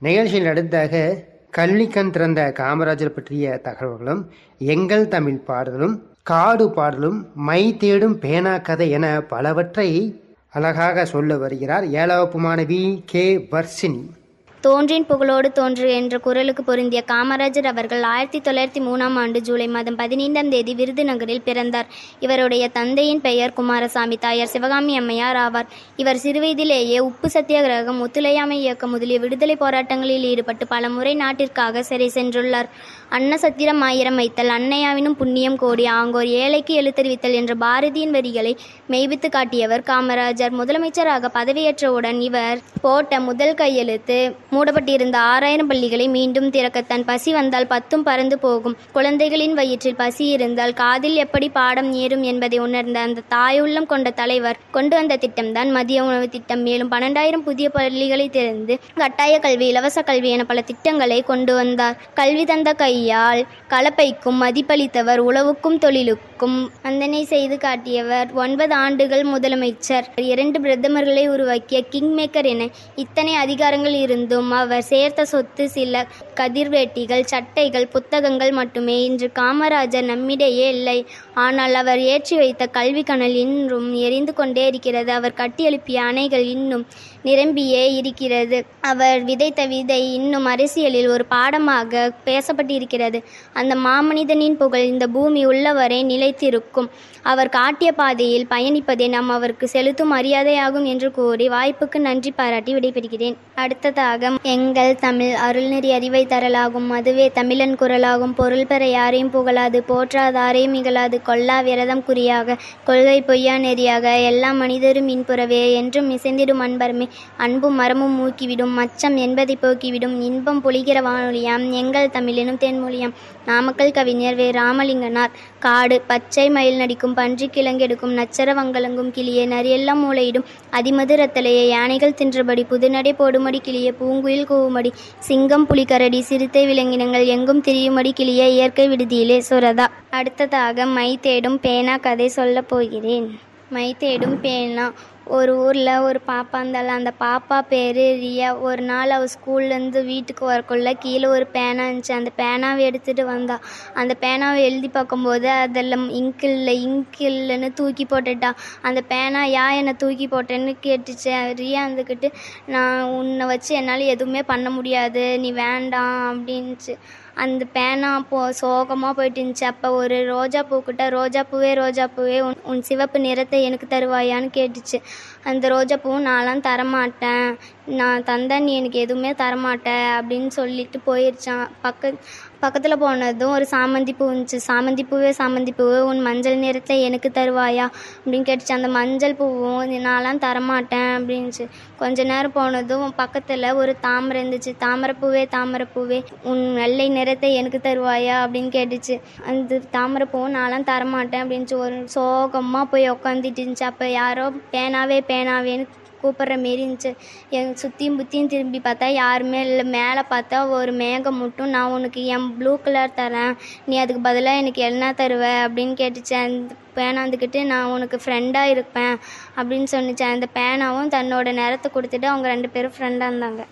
நிகழ்ச்சியில் அடுத்தாக கல்விக்கண் திறந்த காமராஜர் பற்றிய தகவல்களும் எங்கள் தமிழ் பாடலும் காடு பாடலும் மை தேடும் பேனா கதை என பலவற்றை அழகாக சொல்ல வருகிறார் ஏழாவப்பு மாணவி கே வர்ஷினி தோன்றின் புகழோடு தோன்று என்ற குரலுக்கு பொருந்திய காமராஜர் அவர்கள் ஆயிரத்தி தொள்ளாயிரத்தி மூணாம் ஆண்டு ஜூலை மாதம் பதினைந்தாம் தேதி விருதுநகரில் பிறந்தார் இவருடைய தந்தையின் பெயர் குமாரசாமி தாயார் சிவகாமி அம்மையார் ஆவார் இவர் சிறுவயதிலேயே உப்பு சத்தியாகிரகம் ஒத்துழையாமை இயக்கம் முதலிய விடுதலை போராட்டங்களில் ஈடுபட்டு பல முறை நாட்டிற்காக சிறை சென்றுள்ளார் அன்ன சத்திரம் ஆயிரம் வைத்தல் அன்னையாவினும் புண்ணியம் கோடி ஆங்கோர் ஏழைக்கு எழுத்தறிவித்தல் என்ற பாரதியின் வரிகளை மெய்வித்து காட்டியவர் காமராஜர் முதலமைச்சராக பதவியேற்றவுடன் இவர் போட்ட முதல் கையெழுத்து மூடப்பட்டிருந்த ஆறாயிரம் பள்ளிகளை மீண்டும் திறக்க தன் பசி வந்தால் பத்தும் பறந்து போகும் குழந்தைகளின் வயிற்றில் பசி இருந்தால் காதில் எப்படி பாடம் ஏறும் என்பதை உணர்ந்த அந்த தாயுள்ளம் கொண்ட தலைவர் கொண்டு வந்த திட்டம்தான் மதிய உணவு திட்டம் மேலும் பன்னெண்டாயிரம் புதிய பள்ளிகளை திறந்து கட்டாய கல்வி இலவச கல்வி என பல திட்டங்களை கொண்டு வந்தார் கல்வி தந்த கையால் கலப்பைக்கும் மதிப்பளித்தவர் உழவுக்கும் தொழிலுக்கும் வந்தனை செய்து காட்டியவர் ஒன்பது ஆண்டுகள் முதலமைச்சர் இரண்டு பிரதமர்களை உருவாக்கிய கிங் மேக்கர் என இத்தனை அதிகாரங்கள் இருந்தும் அவர் சேர்த்த சொத்து சில கதிர்வேட்டிகள் சட்டைகள் புத்தகங்கள் மட்டுமே இன்று காமராஜர் நம்மிடையே இல்லை ஆனால் அவர் ஏற்றி வைத்த கல்வி கனல் இன்றும் எரிந்து கொண்டே இருக்கிறது அவர் கட்டியெழுப்பிய அணைகள் இன்னும் நிரம்பியே இருக்கிறது அவர் விதைத்த விதை இன்னும் அரசியலில் ஒரு பாடமாக பேசப்பட்டிருக்கிறது அந்த மாமனிதனின் புகழ் இந்த பூமி உள்ளவரை நிலைத்திருக்கும் அவர் காட்டிய பாதையில் பயணிப்பதே நாம் அவருக்கு செலுத்தும் மரியாதையாகும் என்று கூறி வாய்ப்புக்கு நன்றி பாராட்டி விடைபெறுகிறேன் அடுத்ததாக எங்கள் தமிழ் அருள்நெறி அறிவை தரலாகும் அதுவே தமிழன் குரலாகும் பொருள் பெற யாரையும் புகழாது போற்றாதாரையும் இகழாது கொல்லா விரதம் குறியாக கொள்கை பொய்யா நெறியாக எல்லா மனிதரும் இன்புறவே என்றும் இசைந்திடும் அன்பருமே அன்பும் மரமும் ஊக்கிவிடும் மச்சம் என்பதை போக்கிவிடும் இன்பம் பொழிகிற வானொலியாம் எங்கள் தமிழெனும் தென்மொழியாம் நாமக்கல் கவிஞர் வே ராமலிங்கனார் காடு பச்சை மயில் நடிக்கும் பன்றி கிழங்கெடுக்கும் நச்சரவங்கலங்கும் கிளியே நரியெல்லாம் மூளையிடும் அதிமது ரத்தலையை யானைகள் தின்றபடி புதுநடை போடுமடி கிளியே பூங்குயில் கூவுமடி சிங்கம் புலிகரடி சிறுத்தை விலங்கினங்கள் எங்கும் திரியுமடி கிளியே இயற்கை விடுதியிலே சுரதா அடுத்ததாக மை தேடும் பேனா கதை சொல்லப் போகிறேன் மை தேடும் பேனா ஒரு ஊரில் ஒரு பாப்பா இருந்தால அந்த பாப்பா பேர் ரியா ஒரு நாள் அவள் ஸ்கூல்லேருந்து வீட்டுக்கு வரக்குள்ள கீழே ஒரு பேனா இருந்துச்சு அந்த பேனாவை எடுத்துகிட்டு வந்தா அந்த பேனாவை எழுதி பார்க்கும்போது அதில் இங்க் இல்லை இங்க் இல்லைன்னு தூக்கி போட்டுட்டா அந்த பேனா யா என்னை தூக்கி போட்டேன்னு கேட்டுச்சு ரியா இருந்துக்கிட்டு நான் உன்னை வச்சு என்னால் எதுவுமே பண்ண முடியாது நீ வேண்டாம் அப்படின்ச்சு அந்த பேனா போ சோகமாக போயிட்டு இருந்துச்சு அப்போ ஒரு ரோஜா பூக்கிட்ட ரோஜா பூவே ரோஜா பூவே உன் உன் சிவப்பு நிறத்தை எனக்கு தருவாயான்னு கேட்டுச்சு அந்த ரோஜா பூவும் நான்லாம் தரமாட்டேன் நான் தந்தா நீ எனக்கு எதுவுமே தரமாட்ட அப்படின்னு சொல்லிட்டு போயிருச்சான் பக்க பக்கத்தில் போனதும் ஒரு சாமந்தி பூ இருந்துச்சு சாமந்தி பூவே சாமந்தி பூவே உன் மஞ்சள் நிறத்தை எனக்கு தருவாயா அப்படின்னு கேட்டுச்சு அந்த மஞ்சள் பூவும் நான்லாம் தரமாட்டேன் அப்படின்ச்சு கொஞ்ச நேரம் போனதும் பக்கத்தில் ஒரு தாமரை இருந்துச்சு தாமரை பூவே தாமரை பூவே உன் வெள்ளை நிறத்தை எனக்கு தருவாயா அப்படின்னு கேட்டுச்சு அந்த தாமரை பூவும் நான்லாம் தரமாட்டேன் அப்படின்ச்சு ஒரு சோகமாக போய் உக்காந்துட்டு இருந்துச்சு அப்போ யாரோ பேனாவே பேனாவேன்னு கூப்பிட்ற மாரி இருந்துச்சு என் சுற்றியும் புத்தியும் திரும்பி பார்த்தா யாருமே இல்லை மேலே பார்த்தா ஒரு மேகம் மட்டும் நான் உனக்கு என் ப்ளூ கலர் தரேன் நீ அதுக்கு பதிலாக எனக்கு என்ன தருவ அப்படின்னு கேட்டுச்சு அந்த பேனாந்துக்கிட்டு நான் உனக்கு ஃப்ரெண்டாக இருப்பேன் அப்படின்னு சொன்னிச்சு அந்த பேனாவும் தன்னோட நிறத்தை கொடுத்துட்டு அவங்க ரெண்டு பேரும் ஃப்ரெண்டாக இருந்தாங்க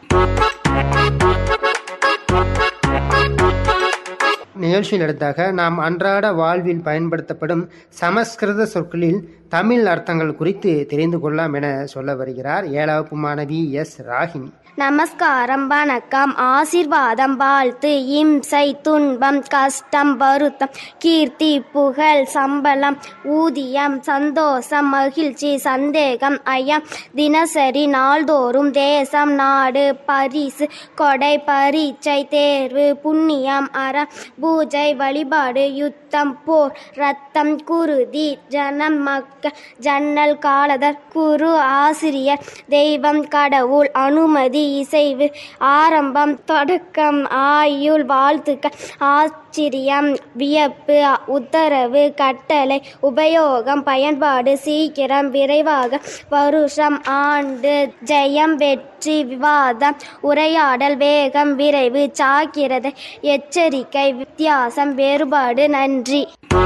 நிகழ்ச்சியில் அடுத்தாக நாம் அன்றாட வாழ்வில் பயன்படுத்தப்படும் சமஸ்கிருத சொற்களில் தமிழ் அர்த்தங்கள் குறித்து தெரிந்து கொள்ளலாம் என சொல்ல வருகிறார் ஏழாவது மாணவி எஸ் ராகினி நமஸ்காரம் வணக்கம் ஆசிர்வாதம் வாழ்த்து இம்சை துன்பம் கஷ்டம் வருத்தம் கீர்த்தி புகழ் சம்பளம் ஊதியம் சந்தோஷம் மகிழ்ச்சி சந்தேகம் ஐயம் தினசரி நாள்தோறும் தேசம் நாடு பரிசு கொடை பரீட்சை தேர்வு புண்ணியம் அறம் பூஜை வழிபாடு யுத்தம் போர் ரத்தம் குருதி ஜனம் மக்கள் ஜன்னல் காலதர் குரு ஆசிரியர் தெய்வம் கடவுள் அனுமதி இசைவு ஆரம்பம் தொடக்கம் ஆயுள் வாழ்த்துக்கள் ஆச்சரியம் வியப்பு உத்தரவு கட்டளை உபயோகம் பயன்பாடு சீக்கிரம் விரைவாக வருஷம் ஆண்டு ஜெயம் வெற்றி விவாதம் உரையாடல் வேகம் விரைவு சாக்கிரதை எச்சரிக்கை வித்தியாசம் வேறுபாடு நன்றி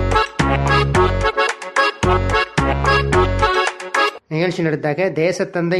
நிகழ்ச்சி நடத்தாக தேசத்தந்தை